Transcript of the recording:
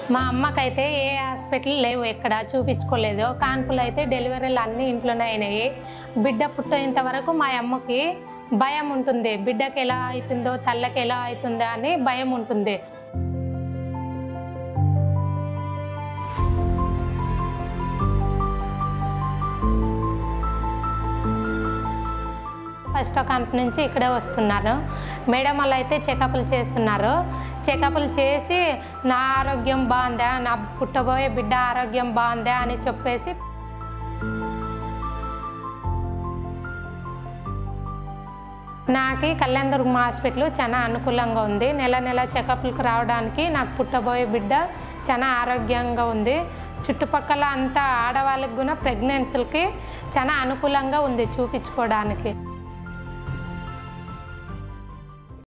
మా అమ్మకైతే ఏ హాస్పిటల్ లేవు ఎక్కడ చూపించుకోలేదు కాన్పులు అయితే డెలివరీలు అన్నీ ఇంట్లోనే అయినాయి బిడ్డ పుట్టేంత వరకు మా అమ్మకి భయం ఉంటుంది బిడ్డకి ఎలా అవుతుందో తల్లకి ఎలా అవుతుందో అని భయం ఉంటుంది ఫస్ట్ కాన్పు నుంచి ఇక్కడే వస్తున్నారు మేడం వాళ్ళు అయితే చెకప్లు చేస్తున్నారు చెకప్లు చేసి నా ఆరోగ్యం బాగుందా నా పుట్టబోయే బిడ్డ ఆరోగ్యం బాగుందా అని చెప్పేసి నాకు కళ్యాణదుర్గం హాస్పిటల్ చాలా అనుకూలంగా ఉంది నెల నెల చెకప్లకు రావడానికి నాకు పుట్టబోయే బిడ్డ చాలా ఆరోగ్యంగా ఉంది చుట్టుపక్కల అంతా ఆడవాళ్ళకి కూడా ప్రెగ్నెన్సీలకి చాలా అనుకూలంగా ఉంది చూపించుకోవడానికి